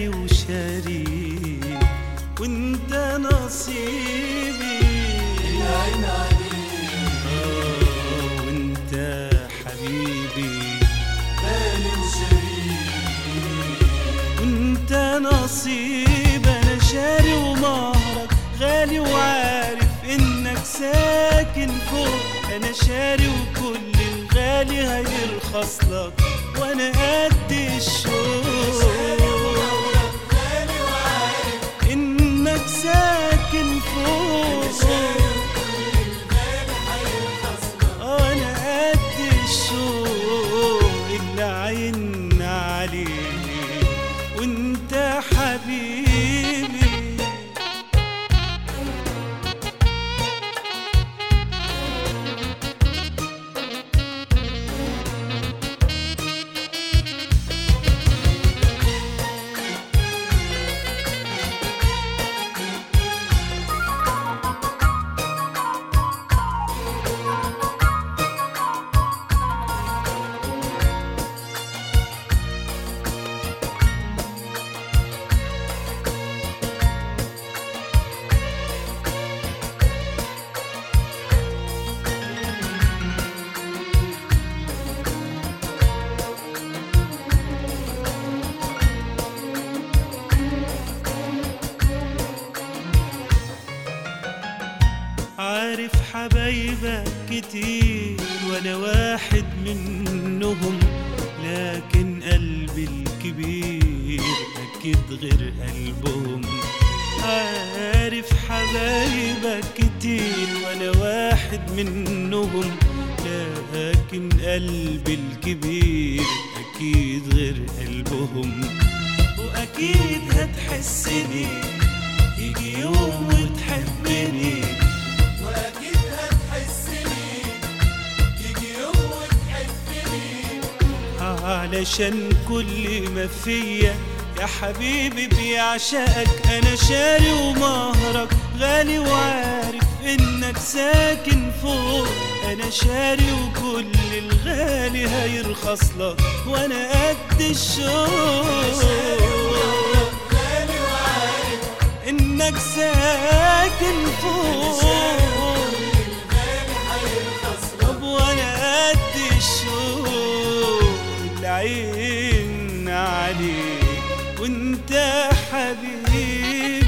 غالي وشريك وانت نصيبي العين عليك آه، وانت حبيبي غالي وشريك وانت نصيب انا شاري ومهرك غالي وعارف انك ساكن فوق انا شاري وكل الغالي هيرخص لك وانا قد الشوق غالي وعارف انك ساكن فوق الغالي هيرخص لك انا قد الشوق اللي عيننا عليه وانت حبيبي عارف حبايبك كتير وانا واحد منهم لكن قلبي الكبير اكيد غير قلبهم عارف حبايبك كتير وانا واحد منهم لكن قلبي الكبير اكيد غير قلبهم واكيد هتحسني يجي يوم وتحبني واكيد هتحسني يجي يوم وتحبني علشان كل ما فيا يا حبيبي بيعشقك انا شاري ومهرك غالي وعارف انك ساكن فوق انا شاري وكل الغالي هيرخص لك وانا قد الشوق غالي وعارف انك ساكن فوق الغالي هيرخص لك طب وانا قد الشوق العين عليك وانت حبيبي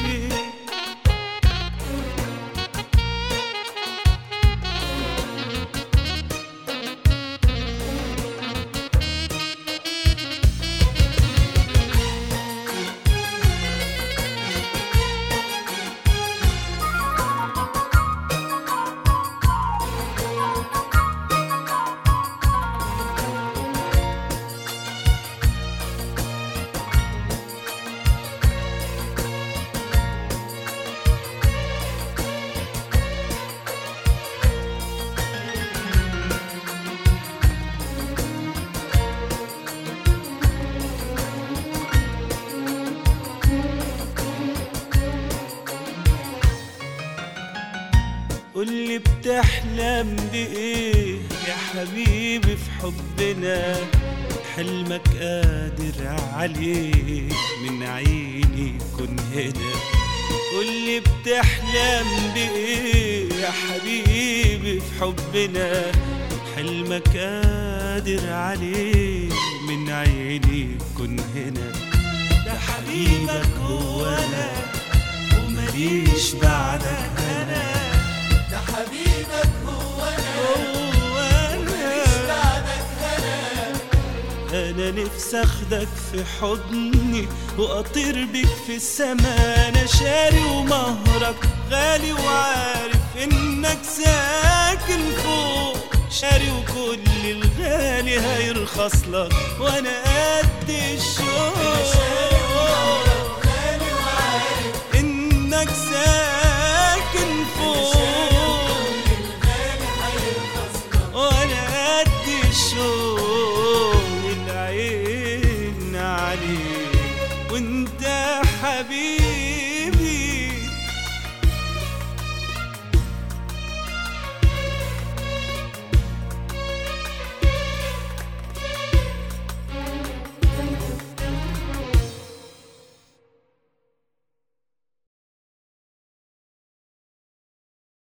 قولي بتحلم بإيه يا حبيبي في حبنا حلمك قادر عليه من عيني كن هنا قولي بتحلم بإيه يا حبيبي في حبنا حلمك قادر عليه من عيني كن هنا ده حبيبك هو أنا ومليش بعدك أنا ده حبيبك هو انا هو ماليش أنا بعدك هنا أنا نفسي أخدك في حضني وأطير بيك في السما أنا شاري ومهرك غالي وعارف إنك ساكن فوق شاري وكل الغالي هيرخص لك وأنا قد الشوق